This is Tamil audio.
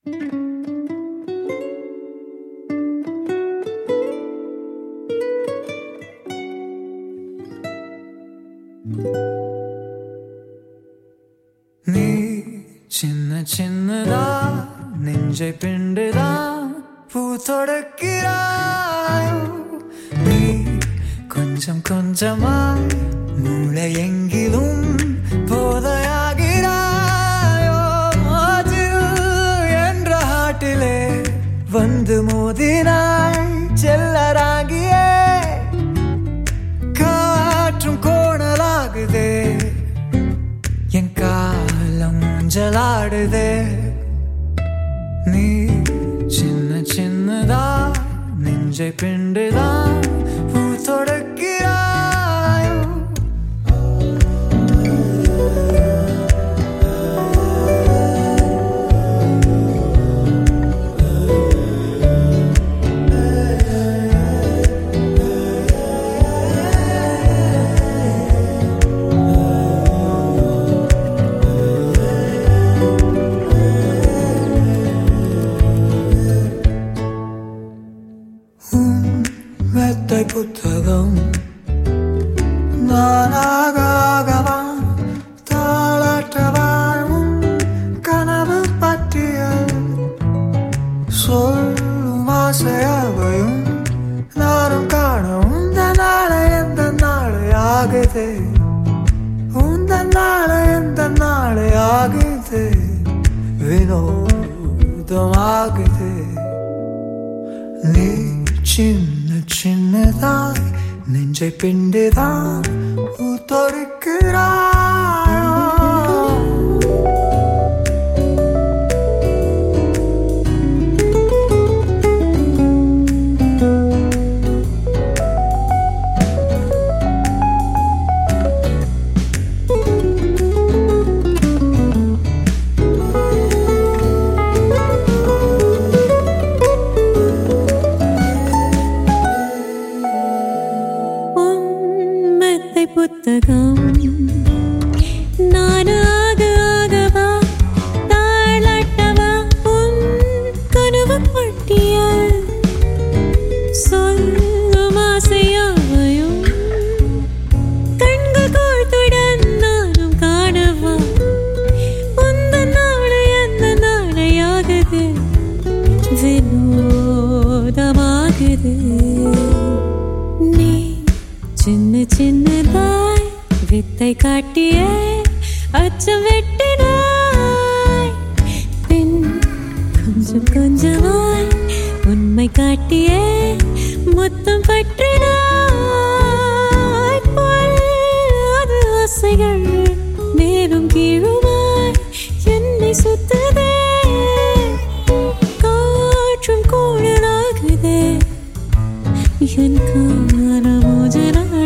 நீ சின்ன சின்னதா நெஞ்சை பிண்டுதா பூ தொடக்கிறாய் நீ கொஞ்சம் கொஞ்சமா மூளை எங்கிலும் போதையாகிறாயோ அதில் என்ற ஹாட்டிலே வந்து மோதினாய் செல்லராகியே காற்றும் கோணலாகுதே என் காலம் ஊஞ்சலாடுதே நீ சின்ன சின்னதா நெஞ்சை பிண்டுதா பூ தொடக்கிறாயோ மெத்தை புத்தகம் நானாகவா தாளாற்றவாழும் கனவு பற்றியல் சொல்லும் ஆசையாவையும் நானும் காண உந்த நாளை எந்த நாளை ஆகுது உந்த நாளை எந்த நாளை ஆகுது வினோதமாகுது நீ சின்ன சின்னதாய் நெஞ்சை பிண்டுதான் தொடுக்கிறாய் உண்மத்தை புத்தகம் நானாக ஆகவா தாளாட்டவா உன் கனவு பட்டியல் சொல்லும் ஆசையாவையும் கண்கள் கோர்த்துடன் நானும் காணவா உந்த நாளை அந்த நாளையாகுது வினோதமாகுது நீ சின்ன சின்னதாய் வித்தை காட்டிய அச்சம் வெட்டினாய் பின் கொஞ்சம் கொஞ்சமாய் உண்மை காட்டிய முத்தம் பற்றினாய் பொல்லாத ஆசைகள் மேலும் கீழுமாய் என்னை சுத்ததே காற்றும் கூடலாகுதே என் காலம்